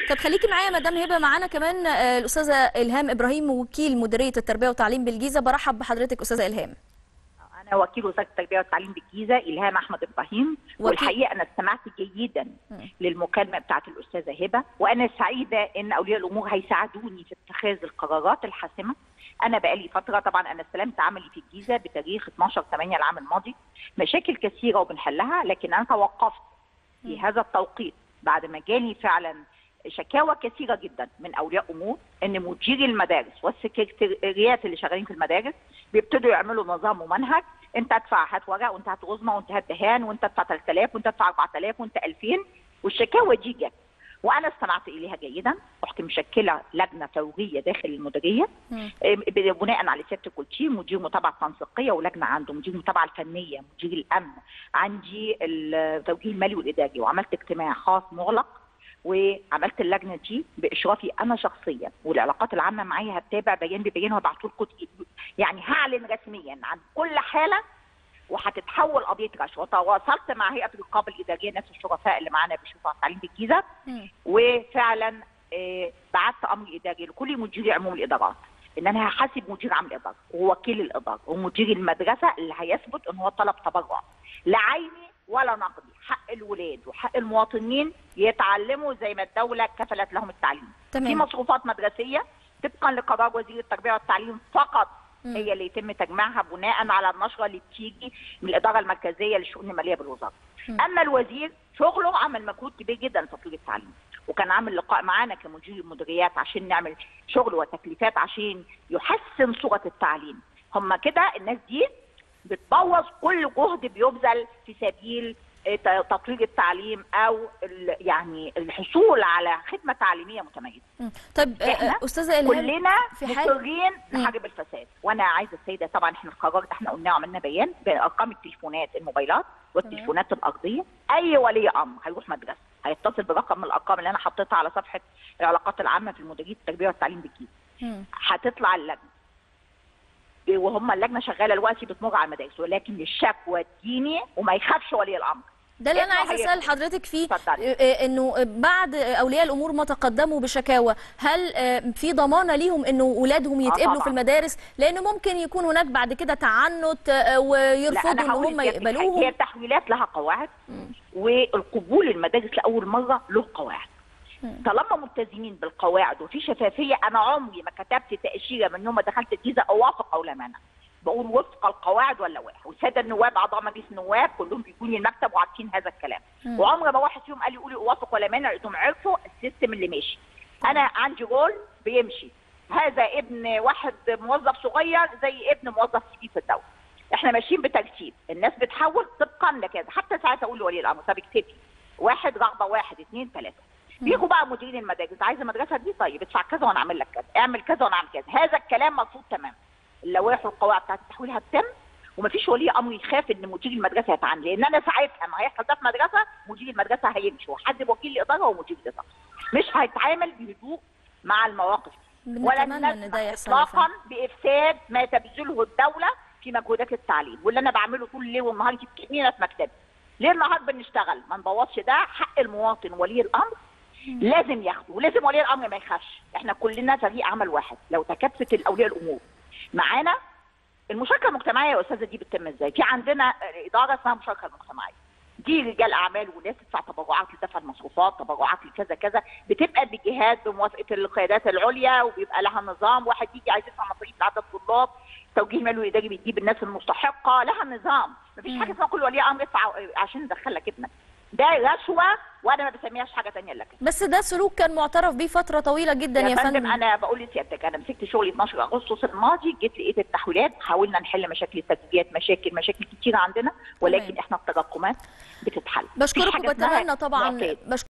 طب خليكي معايا يا مدام هبه معانا كمان آه، الاستاذه الهام ابراهيم وكيل مديريه التربيه والتعليم بالجيزه برحب بحضرتك استاذه الهام انا وكيل وزاره التربيه والتعليم بالجيزه الهام احمد ابراهيم وكيل- والحقيقه انا استمعت جيدا للمكالمه بتاعت الاستاذه هبه وانا سعيده ان اولياء الامور هيساعدوني في اتخاذ القرارات الحاسمه انا بقالي فتره طبعا انا استلمت عملي في الجيزه بتاريخ 12 8 العام الماضي مشاكل كثيره وبنحلها لكن انا توقفت في هذا التوقيت بعد ما جالي فعلا شكاوى كثيره جدا من اولياء امور ان مديري المدارس والسكرتيريات اللي شغالين في المدارس بيبتدوا يعملوا نظام ومنهج انت ادفع هات ورق وانت هات غزمه وانت هات دهان وانت ادفع 3000 وانت ادفع 4000 وانت 2000 والشكاوى دي جت وانا استمعت اليها جيدا رحت مشكله لجنه فوريه داخل المديريه مم. إيه، بناء على سياده الكوتشي مدير متابعه تنسيقيه ولجنه عنده مدير متابعه الفنيه مدير الامن عندي التوجيه المالي والاداري وعملت اجتماع خاص مغلق وعملت اللجنه دي باشرافي انا شخصيا والعلاقات العامه معايا هتتابع بيان ببيان وهبعته لكم يعني هعلن رسميا عن كل حاله وهتتحول قضيه رشوه تواصلت مع هيئه الرقابه الاداريه ناس الشرفاء اللي معانا بيشوفوا على التعليم بالجيزه مم. وفعلا آه، بعت امر اداري لكل مديري عموم الادارات ان انا هحاسب مدير عام الاداره ووكيل الاداره ومدير المدرسه اللي هيثبت ان هو طلب تبرع لا عيني ولا نقدي حق الولاد وحق المواطنين يتعلموا زي ما الدوله كفلت لهم التعليم في تمام مصروفات مدرسيه طبقا لقرار وزير التربيه والتعليم فقط مم. هي اللي يتم تجميعها بناء على النشره اللي بتيجي من الاداره المركزيه للشؤون الماليه بالوزاره. مم. اما الوزير شغله عمل مجهود كبير جدا في تطوير التعليم وكان عامل لقاء معانا كمدير المديريات عشان نعمل شغل وتكليفات عشان يحسن صوره التعليم. هم كده الناس دي بتبوظ كل جهد بيبذل في سبيل آه، ت- تطوير التعليم او ال- يعني الحصول على خدمه تعليميه متميزه. مم. طب آه، إحنا آه، استاذه الهام كلنا في حال- مصرين مم. نحارب الفساد وانا عايزه السيده طبعا احنا القرار ده احنا قلناه وعملنا بيان بارقام التليفونات الموبايلات والتليفونات الارضيه اي ولي امر هيروح مدرسه هيتصل برقم من الارقام اللي انا حطيتها على صفحه العلاقات العامه في المديريه التربيه والتعليم بالجيزه مم. هتطلع اللجنه وهم اللجنه شغاله دلوقتي بتمر على المدارس ولكن الشكوى تجيني وما يخافش ولي الامر ده اللي انا إنه عايزه هي- اسال حضرتك فيه اتفضلي. آه، آه، انه بعد اولياء الامور ما تقدموا بشكاوى هل آه، في ضمانه ليهم انه اولادهم يتقبلوا طبعاً. في المدارس لان ممكن يكون هناك بعد كده تعنت آه، لا ويرفضوا انا ان هقول هم لسيادتك حاجة. هي يقبلوهم التحويلات لها قواعد والقبول المدارس لاول مره له قواعد مم. طالما ملتزمين بالقواعد وفي شفافيه انا عمري ما كتبت تاشيره من يوم ما دخلت الجيزه اوافق او لا مانع بقول وفق القواعد ولا واحد والساده النواب اعضاء مجلس النواب كلهم بيكونوا المكتب وعارفين هذا الكلام مم. وعمر ما واحد فيهم قال لي قولي اوافق ولا مانع لقيتهم عرفوا السيستم اللي ماشي انا عندي رول بيمشي هذا ابن واحد موظف صغير زي ابن موظف كبير في الدوله احنا ماشيين بترتيب الناس بتحول طبقا لكذا حتى ساعات اقول لولي الامر طب اكتبي واحد رغبه واحد اثنين ثلاثه بيجوا بقى مديرين المدارس عايزه المدرسه دي طيب ادفع كذا وانا اعمل لك كذا اعمل كذا وانا اعمل كذا هذا الكلام مرفوض تماما اللوائح والقواعد بتاعت التحويل هتتم ومفيش ولي امر يخاف ان مدير المدرسه يتعامل لان انا ساعتها ما هيحصل ده في مدرسه مدير المدرسه هيمشي وحد وكيل الاداره ومدير الاداره مش هيتعامل بهدوء مع المواقف دي ولا بنتمنى ان ده نسمح يحصل يا اطلاقا فندم. بافساد ما تبذله الدوله في مجهودات التعليم واللي انا بعمله طول الليل والنهار انت بتكلمينا في مكتبي ليل نهار بنشتغل ما نبوظش ده حق المواطن ولي الامر لازم ياخده ولازم ولي الامر ما يخافش احنا كلنا فريق عمل واحد لو تكاتفت الاولياء الامور معانا المشاركه المجتمعيه يا استاذه دي بتتم ازاي؟ في عندنا اداره اسمها المشاركه المجتمعيه. دي رجال اعمال وناس تدفع تبرعات لدفع المصروفات، تبرعات لكذا كذا، بتبقى بجهات بموافقه القيادات العليا وبيبقى لها نظام، واحد يجي عايز يدفع مصاريف لعدد الطلاب، توجيه المالي والاداري بيجيب الناس المستحقه، لها نظام، مفيش مم. حاجه اسمها كل ولي امر يدفع عشان ندخل لك ابنك. ده رشوه وانا ما بسميهاش حاجه ثانيه الا كده. بس ده سلوك كان معترف بيه فتره طويله جدا يا فندم فندم انا بقول لسيادتك انا مسكت شغلي 12 اغسطس الماضي جيت لقيت التحويلات حاولنا نحل مشاكل التسجيلات مشاكل مشاكل كتيره عندنا ولكن تمام. احنا التراكمات بتتحل مفيش بشكرك حاجة اسمها وبتمنى طبعا معتاد. بشكرك